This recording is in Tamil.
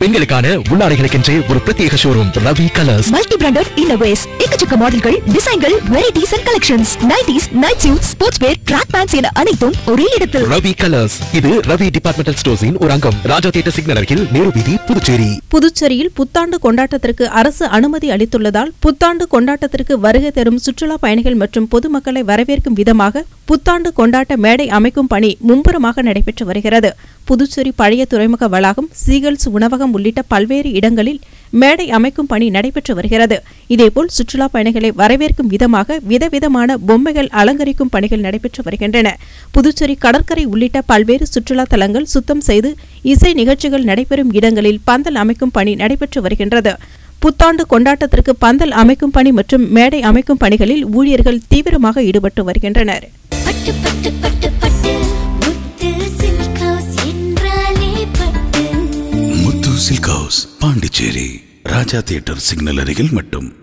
பெண்களுக்கான உள்ளாடைகளுக்கென்றே ஒரு பிரத்யேக showroom Ravi colours multi branded இன்னோவேஸ் எக்கச்சக்க மாடல்கள் டிசைன்கள் varieties and collections nighties night suit sports wear track pants என அனைத்தும் ஒரே இடத்தில் ரவி கலர்ஸ் இது ரவி டிபார்ட்மெண்டல் ஸ்டோர்ஸின் ஒரு அங்கம் ராஜா தியேட்டர் சிக்னல் அருகில் நேரு வீதி புதுச்சேரி புதுச்சேரியில் புத்தாண்டு கொண்டாட்டத்திற்கு அரசு அனுமதி அளித்துள்ளதால் புத்தாண்டு கொண்டாட்டத்திற்கு வருகை தரும் சுற்றுலா பயணிகள் மற்றும் பொதுமக்களை வரவேற்கும் விதமாக புத்தாண்டு கொண்டாட்ட மேடை அமைக்கும் பணி மும்முரமாக நடைபெற்று வருகிறது புதுச்சேரி பழைய துறைமுக வளாகம் சீகல்ஸ் உணவகம் உள்ளிட்ட பல்வேறு இடங்களில் மேடை அமைக்கும் பணி நடைபெற்று வருகிறது இதேபோல் சுற்றுலா பயணிகளை வரவேற்கும் விதமாக விதவிதமான பொம்மைகள் அலங்கரிக்கும் பணிகள் நடைபெற்று வருகின்றன புதுச்சேரி கடற்கரை உள்ளிட்ட பல்வேறு சுற்றுலா தலங்கள் சுத்தம் செய்து இசை நிகழ்ச்சிகள் நடைபெறும் இடங்களில் பந்தல் அமைக்கும் பணி நடைபெற்று வருகின்றது புத்தாண்டு கொண்டாட்டத்திற்கு பந்தல் அமைக்கும் பணி மற்றும் மேடை அமைக்கும் பணிகளில் ஊழியர்கள் தீவிரமாக ஈடுபட்டு வருகின்றனர் பட்டு பட்டு பட்டு பட்டு முத்து சில்க் ஹவுஸ் என்றாலே Pattu Muthu silk house Pondicherry Raja theatre signal அருகில் மட்டும்